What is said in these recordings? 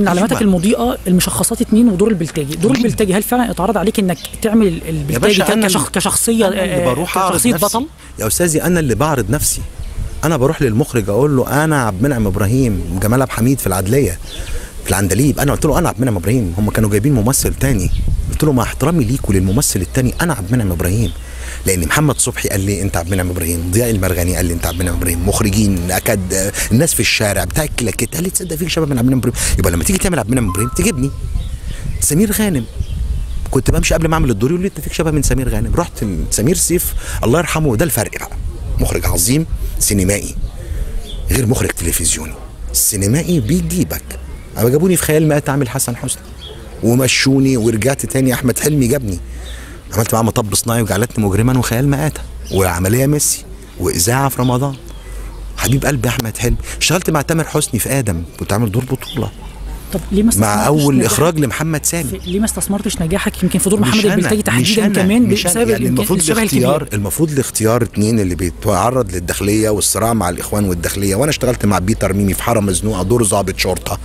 من علاماتك أيوة. المضيئه المشخصات اتنين ودور البلتاجي دور جدا. البلتاجي هل فعلا اتعرض عليك انك تعمل ال- البلتاجي باشا أنا كشخ... اللي- كشخصيه أنا اللي آه، بروح أعرض كشخصيه نفسي. بطل يا استاذي انا اللي بعرض نفسي انا بروح للمخرج اقول له انا عبد المنعم ابراهيم جمال عبد الحميد في العدليه في العندليب انا قلت له انا عبد المنعم ابراهيم هم كانوا جايبين ممثل تاني قلت له مع احترامي ليك وللممثل التاني انا عبد المنعم ابراهيم لان محمد صبحي قال لي انت عبد المنعم ابراهيم ضياء المرغني قال لي انت عبد المنعم ابراهيم مخرجين اكاد آه، الناس في الشارع بتاع الكلاكيت قال لي تصدق فيك شباب من عبد المنعم ابراهيم يبقى لما تيجي تعمل عبد المنعم ابراهيم تجيبني سمير غانم كنت بمشي قبل ما اعمل الدور يقول لي انت فيك شبه من سمير غانم رحت سمير سيف الله يرحمه ده الفرق بقى مخرج عظيم سينمائي غير مخرج تلفزيوني السينمائي بيجيبك اما جابوني في خيال مآت اعمل حسن حسني ومشوني ورجعت تاني احمد حلمي جابني عملت معاه مطب صناعي وجعلتني مجرما وخيال مآتة وعمليه ميسي واذاعه في رمضان حبيب قلبي احمد حلمي اشتغلت مع تامر حسني في ادم كنت عامل دور بطوله طب ليه ما مع استثمرتش اول نجاحك اخراج لمحمد سامي في- ليه ما استثمرتش نجاحك يمكن في دور مش محمد أنا، البلتاجي مش تحديدا أنا، كمان مش أنا. بسبب يعني الإمكان- المفروض الشبه الاختيار الكبير المفروض الاختيار اتنين اللي بيتعرض للداخليه والصراع مع الاخوان والداخليه وانا اشتغلت مع بيتر ميمي في حاره مزنوقه دور ضابط شرطه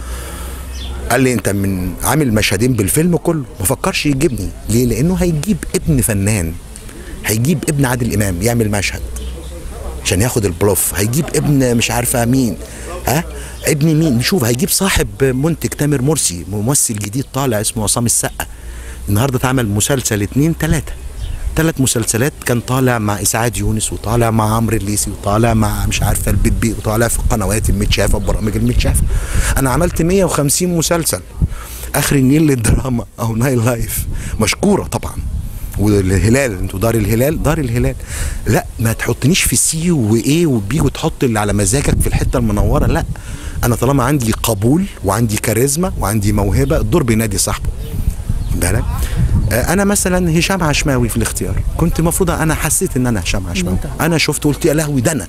قال لي انت من عامل مشهدين بالفيلم كله ما فكرش يجيبني ليه لانه هيجيب ابن فنان هيجيب ابن عادل امام يعمل مشهد عشان ياخد البلوف هيجيب ابن مش عارفه مين ها ابن مين نشوف هيجيب صاحب منتج تامر مرسي ممثل جديد طالع اسمه عصام السقا النهارده اتعمل مسلسل اتنين تلاته ثلاث مسلسلات كان طالع مع اسعاد يونس وطالع مع عمرو الليثي وطالع مع مش عارفه البيت بي وطالع في القنوات المتشافه وبرامج المتشافه انا عملت 150 مسلسل اخر النيل للدراما او نايل لايف مشكوره طبعا والهلال انتوا دار الهلال دار الهلال لا ما تحطنيش في سي وايه وبي وتحط اللي على مزاجك في الحته المنوره لا انا طالما عندي قبول وعندي كاريزما وعندي موهبه الدور بينادي صاحبه خد بالك آه، انا مثلا هشام عشماوي في الاختيار كنت المفروض انا حسيت ان انا هشام عشماوي انت. انا شفت قلت يا لهوي ده انا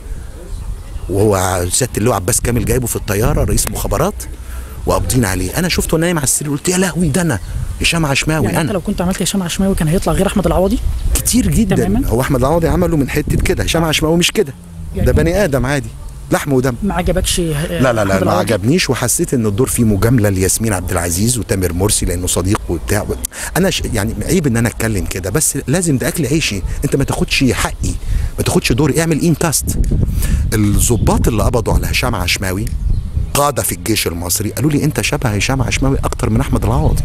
وهو سياده اللواء عباس كامل جايبه في الطياره رئيس مخابرات وقابضين عليه انا شفته نايم على السرير قلت يا لهوي ده انا هشام عشماوي يعني انت انا لو كنت عملت هشام عشماوي كان هيطلع غير احمد العوضي كتير جدا تماماً. هو احمد العوضي عمله من حته كده هشام عشماوي مش كده يعني ده بني ادم عادي لحم ودم ما عجبكش لا لا لا ما العوضي؟ عجبنيش وحسيت ان الدور فيه مجامله لياسمين عبد العزيز وتامر مرسي لانه صديق وبتاع انا ش... يعني عيب ان انا اتكلم كده بس لازم ده اكل عيشي انت ما تاخدش حقي ما تاخدش دوري اعمل ان كاست الضباط اللي قبضوا على هشام عشماوي قاده في الجيش المصري قالوا لي انت شبه هشام عشماوي اكتر من احمد العوضي